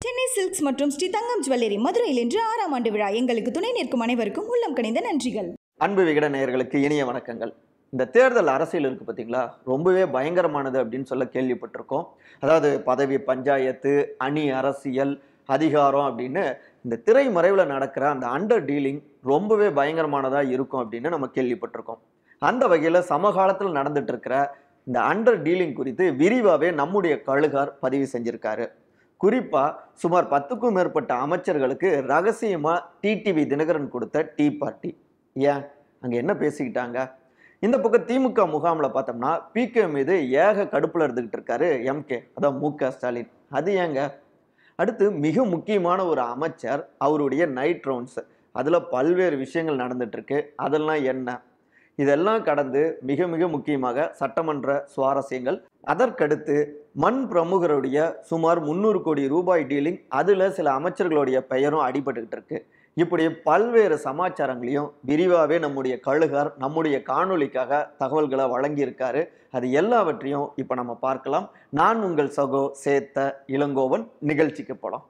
Chennai silks மற்றும் ஸ்ரீ தங்கம் jewellery மதுரையில் இன்று ஆறாம் ஆண்டு விழா எங்களுக்கு துணை நிற்கும் அனைவருக்கும் உள்ளம் கனிந்த நன்றிகள் அன்பு விகட நேயர்களுக்கு இனிய வணக்கங்கள் இந்த தேர்தல் அரசியல் இருக்கு பார்த்தீங்களா ரொம்பவே பயங்கரமானது அப்படின்னு சொல்ல கேள்விப்பட்டிருக்கோம் அதாவது பதவி பஞ்சாயத்து அணி அரசியல் அதிகாரம் அப்படின்னு இந்த திரைமறைவில் நடக்கிற அந்த அண்டர் டீலிங் ரொம்பவே பயங்கரமானதாக இருக்கும் அப்படின்னு நம்ம கேள்விப்பட்டிருக்கோம் அந்த வகையில் சமகாலத்தில் நடந்துட்டு இருக்கிற இந்த அண்டர் டீலிங் குறித்து விரிவாகவே நம்முடைய கழுகார் பதிவு செஞ்சிருக்காரு குறிப்பாக சுமார் பத்துக்கும் மேற்பட்ட அமைச்சர்களுக்கு ரகசியமாக டிடிவி தினகரன் கொடுத்த டீ பார்ட்டி ஏன் அங்கே என்ன பேசிக்கிட்டாங்க இந்த பக்கம் திமுக முகாமில் பார்த்தோம்னா பிகே மீது ஏக கடுப்பில் இருந்துகிட்டு இருக்காரு எம்கே அதான் மு க ஸ்டாலின் அது ஏங்க அடுத்து மிக முக்கியமான ஒரு அமைச்சர் அவருடைய நைட் ரவுண்ட்ஸ் அதில் பல்வேறு விஷயங்கள் நடந்துட்டு இருக்கு அதெல்லாம் என்ன இதெல்லாம் கடந்து மிக மிக முக்கியமாக சட்டமன்ற சுவாரஸ்யங்கள் அதற்கடுத்து மண் பிரமுகருடைய சுமார் முந்நூறு கோடி ரூபாய் டீலிங் அதில் சில அமைச்சர்களுடைய பெயரும் அடிபட்டுக்கிட்டு இருக்கு இப்படி பல்வேறு சமாச்சாரங்களையும் விரிவாகவே நம்முடைய கழுகார் நம்முடைய காணொளிக்காக தகவல்களை வழங்கியிருக்காரு அது எல்லாவற்றையும் இப்போ நம்ம பார்க்கலாம் நான் உங்கள் சகோ சேத்த இளங்கோவன் நிகழ்ச்சிக்கு போலாம்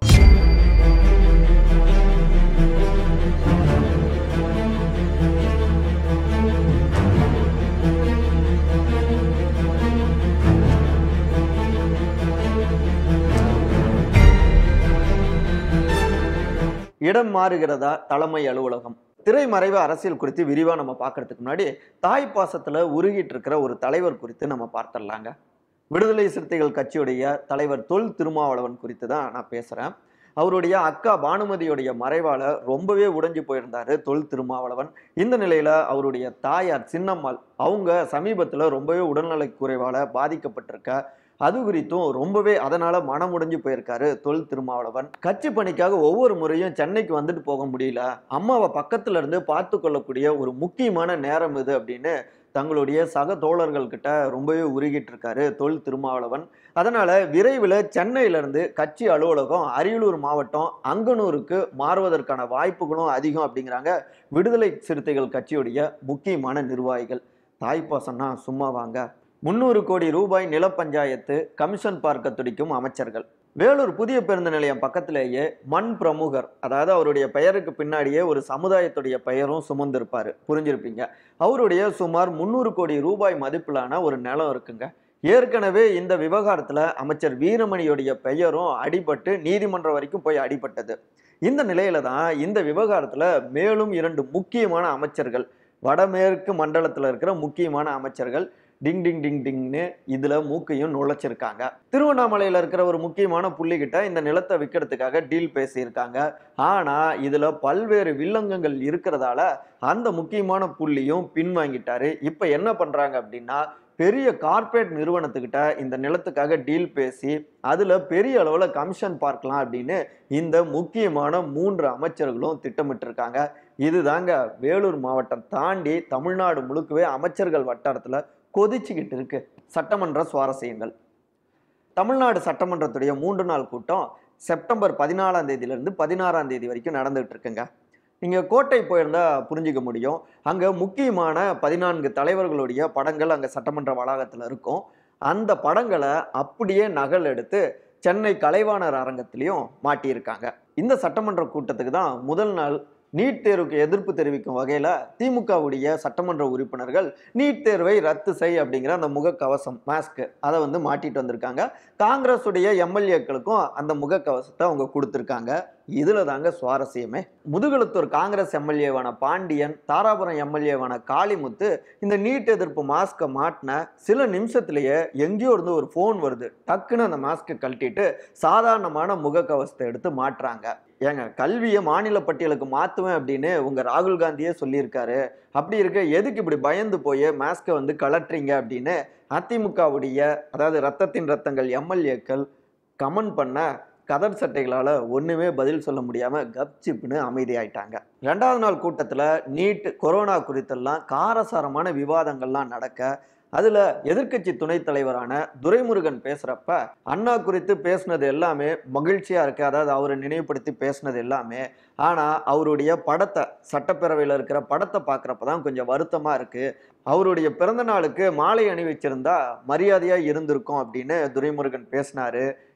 இடம் மாறுகிறதா தலைமை அலுவலகம் திரைமறைவு அரசியல் குறித்து விரிவாக நம்ம பார்க்கறதுக்கு முன்னாடி தாய் பாசத்தில் உருகிட்டு இருக்கிற ஒரு தலைவர் குறித்து நம்ம பார்த்துடலாங்க விடுதலை சிறுத்தைகள் கட்சியுடைய தலைவர் தொல் திருமாவளவன் குறித்து தான் நான் பேசுகிறேன் அவருடைய அக்கா பானுமதியுடைய மறைவால ரொம்பவே உடைஞ்சு போயிருந்தாரு தொல் திருமாவளவன் இந்த நிலையில அவருடைய தாயார் சின்னம்மாள் அவங்க சமீபத்தில் ரொம்பவே உடல்நலை குறைவால பாதிக்கப்பட்டிருக்க அது குறித்தும் ரொம்பவே அதனால மனம் உடைஞ்சு போயிருக்காரு தொல் திருமாவளவன் கட்சி பணிக்காக ஒவ்வொரு முறையும் சென்னைக்கு வந்துட்டு போக முடியல அம்மாவை பக்கத்துல இருந்து பார்த்து கொள்ளக்கூடிய ஒரு முக்கியமான நேரம் இது அப்படின்னு தங்களுடைய சக தோழர்கள் கிட்ட ரொம்பவே உருகிட்டு இருக்காரு தொல் திருமாவளவன் அதனால விரைவில் சென்னையிலிருந்து கட்சி அலுவலகம் அரியலூர் மாவட்டம் அங்கனூருக்கு மாறுவதற்கான வாய்ப்புகளும் அதிகம் அப்படிங்கிறாங்க விடுதலை சிறுத்தைகள் கட்சியுடைய முக்கியமான நிர்வாகிகள் தாய்ப்பாசம்னா சும்மா வாங்க முந்நூறு கோடி ரூபாய் நில பஞ்சாயத்து கமிஷன் பார்க்க துடிக்கும் அமைச்சர்கள் வேலூர் புதிய பேருந்து நிலையம் பக்கத்திலேயே மண் பிரமுகர் அதாவது அவருடைய பெயருக்கு பின்னாடியே ஒரு சமுதாயத்துடைய பெயரும் சுமந்திருப்பாரு புரிஞ்சிருப்பீங்க அவருடைய சுமார் முந்நூறு கோடி ரூபாய் மதிப்பிலான ஒரு நிலம் இருக்குங்க ஏற்கனவே இந்த விவகாரத்தில் அமைச்சர் வீரமணியுடைய பெயரும் அடிபட்டு நீதிமன்றம் வரைக்கும் போய் அடிபட்டது இந்த நிலையில தான் இந்த விவகாரத்தில் மேலும் இரண்டு முக்கியமான அமைச்சர்கள் வடமேற்கு மண்டலத்தில் இருக்கிற முக்கியமான அமைச்சர்கள் டிங் டிங் டிங் டிங்னு இதில் மூக்கையும் நுழைச்சிருக்காங்க திருவண்ணாமலையில் இருக்கிற ஒரு முக்கியமான புள்ளிக்கிட்ட இந்த நிலத்தை விற்கிறதுக்காக டீல் பேசியிருக்காங்க ஆனால் இதில் பல்வேறு வில்லங்கங்கள் இருக்கிறதால அந்த முக்கியமான புள்ளியும் பின்வாங்கிட்டாரு இப்போ என்ன பண்ணுறாங்க அப்படின்னா பெரிய கார்ப்பரேட் நிறுவனத்துக்கிட்ட இந்த நிலத்துக்காக டீல் பேசி அதில் பெரிய அளவில் கமிஷன் பார்க்கலாம் அப்படின்னு இந்த முக்கியமான மூன்று அமைச்சர்களும் திட்டமிட்டிருக்காங்க இதுதாங்க வேலூர் மாவட்டம் தாண்டி தமிழ்நாடு முழுக்கவே அமைச்சர்கள் வட்டாரத்தில் கொதிச்சுக்கிட்டு இருக்கு சட்டமன்ற சுவாரஸ்யங்கள் தமிழ்நாடு சட்டமன்றத்துடைய மூன்று நாள் கூட்டம் செப்டம்பர் பதினாலாம் தேதியிலிருந்து பதினாறாம் தேதி வரைக்கும் நடந்துகிட்டு இருக்குங்க நீங்கள் கோட்டை போயிருந்தா புரிஞ்சிக்க முடியும் அங்கே முக்கியமான பதினான்கு தலைவர்களுடைய படங்கள் அங்கே சட்டமன்ற வளாகத்தில் இருக்கும் அந்த படங்களை அப்படியே நகல் எடுத்து சென்னை கலைவாணர் அரங்கத்திலையும் மாட்டியிருக்காங்க இந்த சட்டமன்ற கூட்டத்துக்கு தான் முதல் நாள் நீட் தேர்வுக்கு எதிர்ப்பு தெரிவிக்கும் வகையில் திமுகவுடைய சட்டமன்ற உறுப்பினர்கள் நீட் தேர்வை ரத்து செய் அப்படிங்கிற அந்த முகக்கவசம் மாஸ்க் அதை வந்து மாட்டிட்டு வந்திருக்காங்க காங்கிரஸ் உடைய எம்எல்ஏக்களுக்கும் அந்த முகக்கவசத்தை அவங்க கொடுத்துருக்காங்க இதுல தாங்க சுவாரஸ்யமே முதுகுளத்தூர் காங்கிரஸ் எம்எல்ஏவான பாண்டியன் தாராபுரம் எம்எல்ஏவான காளிமுத்து இந்த நீட் எதிர்ப்பு மாஸ்கை மாட்டின சில நிமிஷத்திலேயே எங்கேயோ இருந்து ஒரு ஃபோன் வருது டக்குன்னு அந்த மாஸ்கை கழட்டிட்டு சாதாரணமான முகக்கவசத்தை எடுத்து மாட்டுறாங்க ஏங்க கல்வியை மாநில பட்டியலுக்கு மாற்றுவேன் அப்படின்னு உங்க ராகுல் காந்தியே சொல்லியிருக்காரு அப்படி இருக்க எதுக்கு இப்படி பயந்து போய் மாஸ்கை வந்து கலட்டுறீங்க அப்படின்னு அதிமுகவுடைய அதாவது ரத்தத்தின் ரத்தங்கள் எம்எல்ஏக்கள் கமெண்ட் பண்ண கதர் சட்டைகளால் ஒன்றுமே பதில் சொல்ல முடியாமல் கப்சிப்னு அமைதியாயிட்டாங்க ரெண்டாவது நாள் கூட்டத்தில் நீட் கொரோனா குறித்தெல்லாம் காரசாரமான விவாதங்கள்லாம் நடக்க அதில் எதிர்க்கட்சி துணைத் தலைவரான துரைமுருகன் பேசுகிறப்ப அண்ணா குறித்து பேசுனது எல்லாமே மகிழ்ச்சியாக இருக்குது அதாவது அவரை நினைவுபடுத்தி பேசுனது எல்லாமே ஆனால் அவருடைய படத்தை சட்டப்பேரவையில் இருக்கிற படத்தை பார்க்குறப்ப தான் கொஞ்சம் வருத்தமாக இருக்குது அவருடைய பிறந்த நாளுக்கு மாலை அணிவிச்சிருந்தா மரியாதையாக இருந்திருக்கும் அப்படின்னு துரைமுருகன் பேசினாரு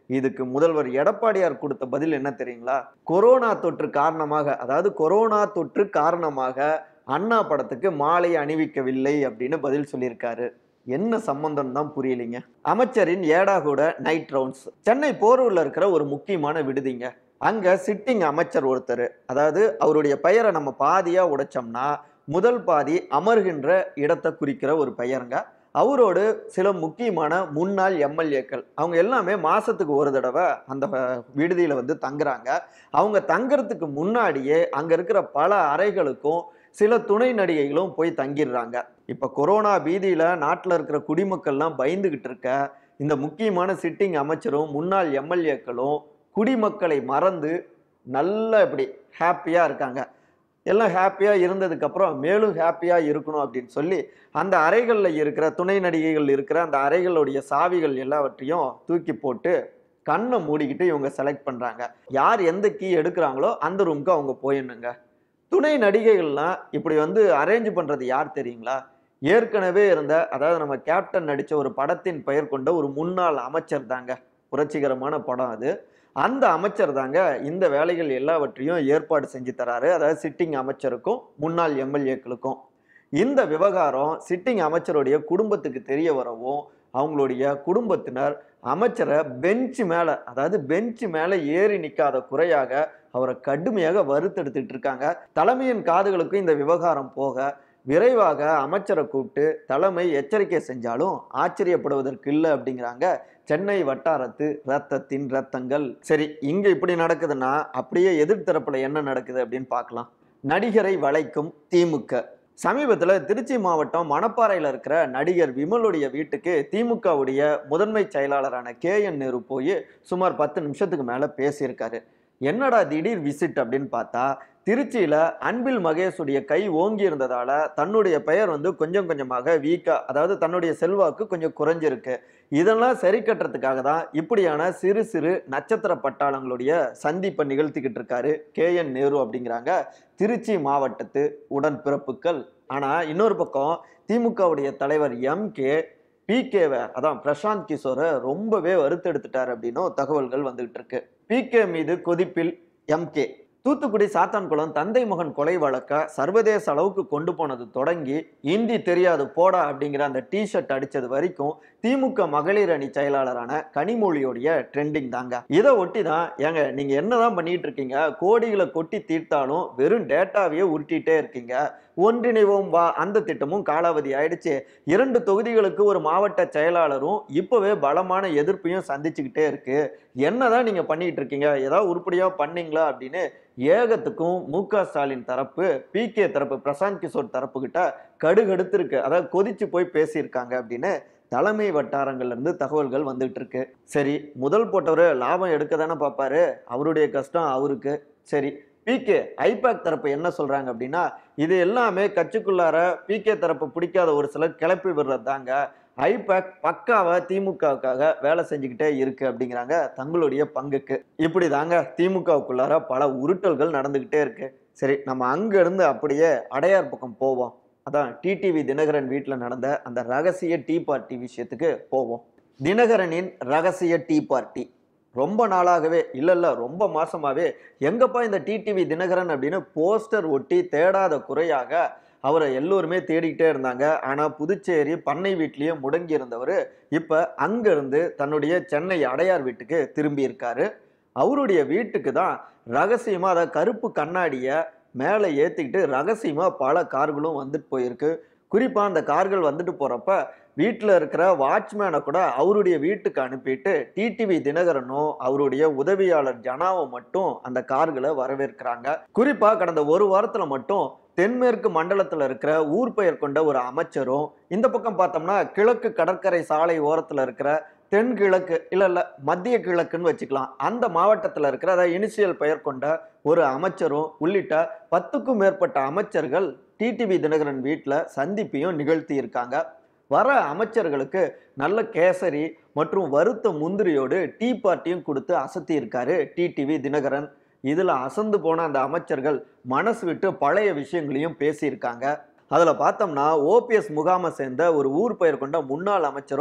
இதுக்கு முதல்வர் எடப்பாடியார் கொடுத்த பதில் என்ன தெரியுங்களா கொரோனா தொற்று காரணமாக அதாவது கொரோனா தொற்று காரணமாக அண்ணா படத்துக்கு மாலை அணிவிக்கவில்லை அப்படின்னு பதில் சொல்லியிருக்காரு என்ன சம்பந்தம் தான் புரியலைங்க அமைச்சரின் ஏடாகூட நைட் ரவுண்ட்ஸ் சென்னை போரூர்ல இருக்கிற ஒரு முக்கியமான விடுதிங்க அங்க சிட்டிங் அமைச்சர் ஒருத்தர் அதாவது அவருடைய பெயரை நம்ம பாதியா உடைச்சோம்னா முதல் பாதி அமர்கின்ற இடத்தை குறிக்கிற ஒரு பெயருங்க அவரோடு சில முக்கியமான முன்னாள் எம்எல்ஏக்கள் அவங்க எல்லாமே மாசத்துக்கு ஒரு தடவை அந்த அஹ், விடுதியில வந்து தங்குறாங்க அவங்க தங்குறதுக்கு முன்னாடியே அங்க இருக்கிற பல அறைகளுக்கும் சில துணை நடிகைகளும் போய் தங்கிடுறாங்க இப்ப கொரோனா பீதியில நாட்டில் இருக்கிற குடிமக்கள்லாம் பயந்துகிட்டு இருக்க இந்த முக்கியமான சிட்டிங் அமைச்சரும் முன்னாள் எம்எல்ஏக்களும் குடிமக்களை மறந்து நல்லா இப்படி ஹாப்பியா இருக்காங்க எல்லாம் ஹாப்பியா இருந்ததுக்கு அப்புறம் மேலும் ஹாப்பியா இருக்கணும் அப்படின்னு சொல்லி அந்த அறைகளில் இருக்கிற துணை நடிகைகள் இருக்கிற அந்த அறைகளுடைய சாவிகள் எல்லாவற்றையும் தூக்கி போட்டு கண்ணை மூடிக்கிட்டு இவங்க செலக்ட் பண்றாங்க யார் எந்த கீ எடுக்கிறாங்களோ அந்த ரூமுக்கு அவங்க போயிடணுங்க துணை நடிகைகள்லாம் இப்படி வந்து அரேஞ்ச் பண்றது யார் தெரியுங்களா ஏற்கனவே இருந்த அதாவது நம்ம கேப்டன் நடிச்ச ஒரு படத்தின் பெயர் கொண்ட ஒரு முன்னாள் அமைச்சர் தாங்க புரட்சிகரமான படம் அது அந்த அமைச்சர் தாங்க இந்த வேலைகள் எல்லாவற்றையும் ஏற்பாடு செஞ்சு தராரு அதாவது சிட்டிங் அமைச்சருக்கும் முன்னாள் எம்எல்ஏக்களுக்கும் இந்த விவகாரம் சிட்டிங் அமைச்சருடைய குடும்பத்துக்கு தெரிய வரவும் அவங்களுடைய குடும்பத்தினர் அமைச்சரை பெஞ்ச் மேலே அதாவது பெஞ்ச் மேலே ஏறி நிற்காத குறையாக அவரை கடுமையாக வறுத்தெடுத்துட்டு இருக்காங்க தலைமையின் காதுகளுக்கும் இந்த விவகாரம் போக விரைவாக அமைச்சரை கூப்பிட்டு தலைமை எச்சரிக்கை செஞ்சாலும் ஆச்சரியப்படுவதற்கு இல்லை அப்படிங்கிறாங்க சென்னை வட்டாரத்து ரத்தத்தின் ரத்தங்கள் சரி இங்க இப்படி நடக்குதுன்னா அப்படியே எதிர்த்தரப்புல என்ன நடக்குது அப்படின்னு பார்க்கலாம் நடிகரை வளைக்கும் திமுக சமீபத்தில் திருச்சி மாவட்டம் மணப்பாறையில் இருக்கிற நடிகர் விமலுடைய வீட்டுக்கு திமுகவுடைய முதன்மை செயலாளரான கே என் நேரு போய் சுமார் பத்து நிமிஷத்துக்கு மேலே பேசியிருக்காரு என்னடா திடீர் விசிட் அப்படின்னு பார்த்தா திருச்சியில அன்பில் மகேஷுடைய கை ஓங்கி இருந்ததால தன்னுடைய பெயர் வந்து கொஞ்சம் கொஞ்சமாக வீக்கா அதாவது தன்னுடைய செல்வாக்கு கொஞ்சம் குறைஞ்சிருக்கு இதெல்லாம் சரி கட்டுறதுக்காக தான் இப்படியான சிறு சிறு நட்சத்திர பட்டாளங்களுடைய சந்திப்பை நிகழ்த்திக்கிட்டு இருக்காரு கே என் நேரு அப்படிங்கிறாங்க திருச்சி மாவட்டத்து உடன்பிறப்புகள் ஆனா இன்னொரு பக்கம் திமுகவுடைய தலைவர் எம் கே பிகேவை அதான் பிரசாந்த் கிஷோரை ரொம்பவே வறுத்தெடுத்துட்டார் அப்படின்னும் தகவல்கள் வந்துகிட்டு இருக்கு பிகே மீது கொதிப்பில் எம்கே தூத்துக்குடி சாத்தான்குளம் தந்தை மகன் கொலை வழக்க சர்வதேச அளவுக்கு கொண்டு போனது தொடங்கி இந்தி தெரியாது போடா அப்படிங்கிற அந்த டிஷர்ட் அடிச்சது வரைக்கும் திமுக மகளிர் அணி செயலாளரான கனிமொழியோடைய ட்ரெண்டிங் தாங்க இதை ஒட்டி தான் ஏங்க நீங்க என்னதான் பண்ணிட்டு இருக்கீங்க கோடிகளை கொட்டி தீர்த்தாலும் வெறும் டேட்டாவையே உருட்டிட்டே இருக்கீங்க ஒன்றிணைவோம் வா அந்த திட்டமும் காலாவதி ஆயிடுச்சு இரண்டு தொகுதிகளுக்கு ஒரு மாவட்ட செயலாளரும் இப்பவே பலமான எதிர்ப்பையும் சந்திச்சுக்கிட்டே இருக்கு என்னதான் நீங்க பண்ணிட்டு இருக்கீங்க ஏதாவது உருப்படியா பண்ணீங்களா அப்படின்னு ஏகத்துக்கும் மு க ஸ்டாலின் தரப்பு பி கே தரப்பு பிரசாந்த் கிஷோர் தரப்பு கிட்ட கடுகடுத்து இருக்கு அதாவது கொதிச்சு போய் பேசியிருக்காங்க அப்படின்னு தலைமை வட்டாரங்கள்ல இருந்து தகவல்கள் வந்துட்டு இருக்கு சரி முதல் போட்டவர் லாபம் எடுக்க தானே பார்ப்பாரு அவருடைய கஷ்டம் அவருக்கு சரி பிகே ஐபேக் தரப்பு என்ன சொல்றாங்க அப்படின்னா இது எல்லாமே கட்சிக்குள்ளார பிகே தரப்பு பிடிக்காத ஒரு சிலர் கிளப்பி விடுறது தாங்க ஐபேக் பக்காவா திமுகவுக்காக வேலை செஞ்சுக்கிட்டே இருக்கு அப்படிங்கிறாங்க தங்களுடைய பங்குக்கு இப்படி தாங்க திமுகவுக்குள்ளார பல உருட்டல்கள் நடந்துக்கிட்டே இருக்கு சரி நம்ம அங்க இருந்து அப்படியே அடையார் பக்கம் போவோம் அதான் டிடிவி தினகரன் வீட்டில் நடந்த அந்த ரகசிய டீ பார்ட்டி விஷயத்துக்கு போவோம் தினகரனின் ரகசிய டீ பார்ட்டி ரொம்ப நாளாகவே இல்லை இல்லை ரொம்ப மாசமாவே எங்கப்பா இந்த டிடிவி தினகரன் அப்படின்னு போஸ்டர் ஒட்டி தேடாத குறையாக அவரை எல்லோருமே தேடிக்கிட்டே இருந்தாங்க ஆனால் புதுச்சேரி பண்ணை வீட்லேயே முடங்கி இருந்தவர் இப்போ அங்கேருந்து தன்னுடைய சென்னை அடையார் வீட்டுக்கு திரும்பி இருக்காரு அவருடைய வீட்டுக்கு தான் ரகசியமாக அதை கருப்பு கண்ணாடியை மேலே ஏற்றிக்கிட்டு ரகசியமாக பல கார்களும் வந்துட்டு போயிருக்கு குறிப்பாக அந்த கார்கள் வந்துட்டு போகிறப்ப வீட்டில் இருக்கிற வாட்ச்மேனை கூட அவருடைய வீட்டுக்கு அனுப்பிட்டு டிடிவி தினகரனும் அவருடைய உதவியாளர் ஜனாவும் மட்டும் அந்த கார்களை வரவேற்கிறாங்க குறிப்பாக கடந்த ஒரு வாரத்தில் மட்டும் தென்மேற்கு மண்டலத்தில் இருக்கிற ஊர் பெயர் கொண்ட ஒரு அமைச்சரும் இந்த பக்கம் பார்த்தோம்னா கிழக்கு கடற்கரை சாலை ஓரத்தில் இருக்கிற தென்கிழக்கு இல்லை இல்லை மத்திய கிழக்குன்னு வச்சுக்கலாம் அந்த மாவட்டத்தில் இருக்கிற அதாவது இனிஷியல் பெயர் கொண்ட ஒரு அமைச்சரும் உள்ளிட்ட பத்துக்கும் மேற்பட்ட அமைச்சர்கள் டிடிவி தினகரன் வீட்டில் சந்திப்பையும் நிகழ்த்தி இருக்காங்க வர அமைச்சர்களுக்கு நல்ல கேசரி மற்றும் வறுத்த முந்திரியோடு டீ பார்ட்டியும் கொடுத்து அசத்தி இருக்காரு டிடிவி தினகரன் இதில் அசந்து போன அந்த அமைச்சர்கள் மனசு விட்டு பழைய விஷயங்களையும் பேசியிருக்காங்க அதில் பார்த்தோம்னா ஓபிஎஸ் முகாமை சேர்ந்த ஒரு ஊர் பெயர் கொண்ட முன்னாள் அமைச்சரோ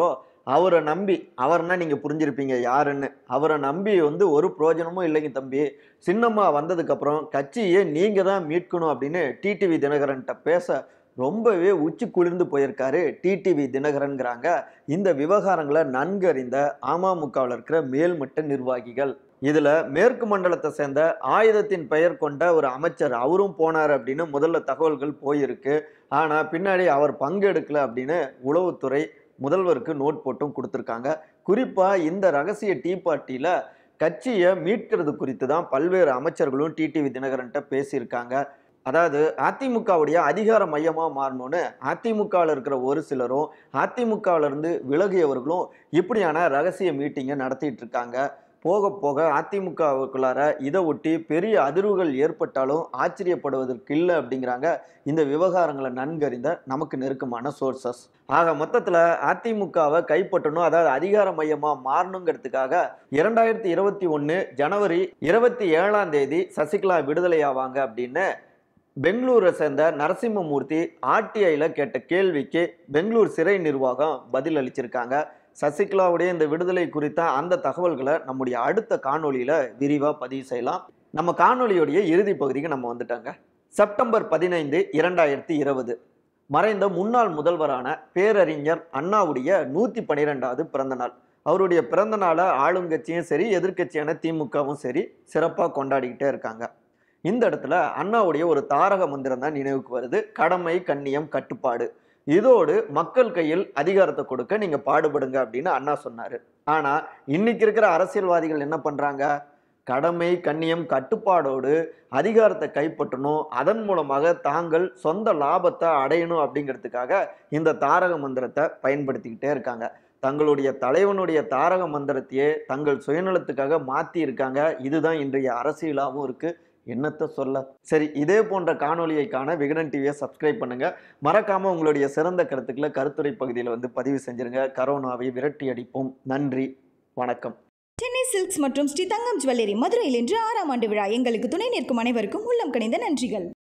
அவரை நம்பி அவர்னா நீங்க புரிஞ்சிருப்பீங்க யாருன்னு அவரை நம்பி வந்து ஒரு பிரயோஜனமும் இல்லைங்க தம்பி சின்னம்மா வந்ததுக்கு அப்புறம் கட்சியை நீங்க தான் மீட்கணும் அப்படின்னு டிடிவி தினகரன்ட்ட பேச ரொம்பவே உச்சி குளிர்ந்து போயிருக்காரு டிடிவி தினகரன்கிறாங்க இந்த விவகாரங்களை நன்கறிந்த அமமுகவில் இருக்கிற மேல்மட்ட நிர்வாகிகள் இதுல மேற்கு மண்டலத்தை சேர்ந்த ஆயுதத்தின் பெயர் கொண்ட ஒரு அமைச்சர் அவரும் போனார் அப்படின்னு முதல்ல தகவல்கள் போயிருக்கு ஆனா பின்னாடி அவர் பங்கெடுக்கல அப்படின்னு உளவுத்துறை முதல்வருக்கு நோட் போட்டும் கொடுத்துருக்காங்க குறிப்பா இந்த ரகசிய டீ பார்ட்டியில கட்சியை மீட்கிறது குறித்து தான் பல்வேறு அமைச்சர்களும் டிடிவி தினகரன்ட்ட பேசியிருக்காங்க அதாவது அதிமுகவுடைய அதிகார மையமாக மாறணும்னு அதிமுகவில் இருக்கிற ஒரு சிலரும் அதிமுகவில் இருந்து விலகியவர்களும் இப்படியான ரகசிய மீட்டிங்கை நடத்திட்டு இருக்காங்க போக போக அதிமுகவுக்குள்ளார இதை ஒட்டி பெரிய அதிர்வுகள் ஏற்பட்டாலும் ஆச்சரியப்படுவதற்கு இல்லை அப்படிங்கிறாங்க இந்த விவகாரங்களை நன்கறிந்த நமக்கு நெருக்கமான சோர்சஸ் ஆக மொத்தத்தில் அதிமுகவை கைப்பற்றணும் அதாவது அதிகார மையமாக மாறணுங்கிறதுக்காக இரண்டாயிரத்தி இருபத்தி ஒன்று ஜனவரி இருபத்தி ஏழாம் தேதி சசிகலா விடுதலை ஆவாங்க அப்படின்னு பெங்களூரை சேர்ந்த நரசிம்மமூர்த்தி ஆர்டிஐயில் கேட்ட கேள்விக்கு பெங்களூர் சிறை நிர்வாகம் பதில் அளிச்சிருக்காங்க சசிகலாவுடைய இந்த விடுதலை குறித்த அந்த தகவல்களை நம்முடைய அடுத்த காணொளியில் விரிவாக பதிவு செய்யலாம் நம்ம காணொளியுடைய இறுதி பகுதிக்கு நம்ம வந்துட்டாங்க செப்டம்பர் பதினைந்து இரண்டாயிரத்தி இருபது மறைந்த முன்னாள் முதல்வரான பேரறிஞர் அண்ணாவுடைய நூற்றி பன்னிரெண்டாவது பிறந்த நாள் அவருடைய பிறந்த நாளை ஆளுங்கட்சியும் சரி எதிர்க்கட்சியான திமுகவும் சரி சிறப்பாக கொண்டாடிக்கிட்டே இருக்காங்க இந்த இடத்துல அண்ணாவுடைய ஒரு தாரக மந்திரம் தான் நினைவுக்கு வருது கடமை கண்ணியம் கட்டுப்பாடு இதோடு மக்கள் கையில் அதிகாரத்தை கொடுக்க நீங்க பாடுபடுங்க அப்படின்னு அண்ணா சொன்னாரு ஆனா இன்னைக்கு இருக்கிற அரசியல்வாதிகள் என்ன பண்றாங்க கடமை கண்ணியம் கட்டுப்பாடோடு அதிகாரத்தை கைப்பற்றணும் அதன் மூலமாக தாங்கள் சொந்த லாபத்தை அடையணும் அப்படிங்கிறதுக்காக இந்த தாரக மந்திரத்தை பயன்படுத்திக்கிட்டே இருக்காங்க தங்களுடைய தலைவனுடைய தாரக மந்திரத்தையே தங்கள் சுயநலத்துக்காக மாற்றி இருக்காங்க இதுதான் இன்றைய அரசியலாகவும் இருக்கு என்னத்தை சொல்ல சரி இதே போன்ற காணொளியை காண விகடன் டிவியை சப்ஸ்கிரைப் பண்ணுங்க மறக்காம உங்களுடைய சிறந்த கருத்துக்களை கருத்துரை பகுதியில் வந்து பதிவு செஞ்சிருங்க கரோனாவை விரட்டி அடிப்போம் நன்றி வணக்கம் சென்னை சில்க்ஸ் மற்றும் ஸ்ரீ தங்கம் ஜுவல்லரி மதுரையில் இன்று ஆறாம் ஆண்டு விழா எங்களுக்கு துணை நிற்கும் அனைவருக்கும் உள்ளம் கனிந்த நன்றிகள்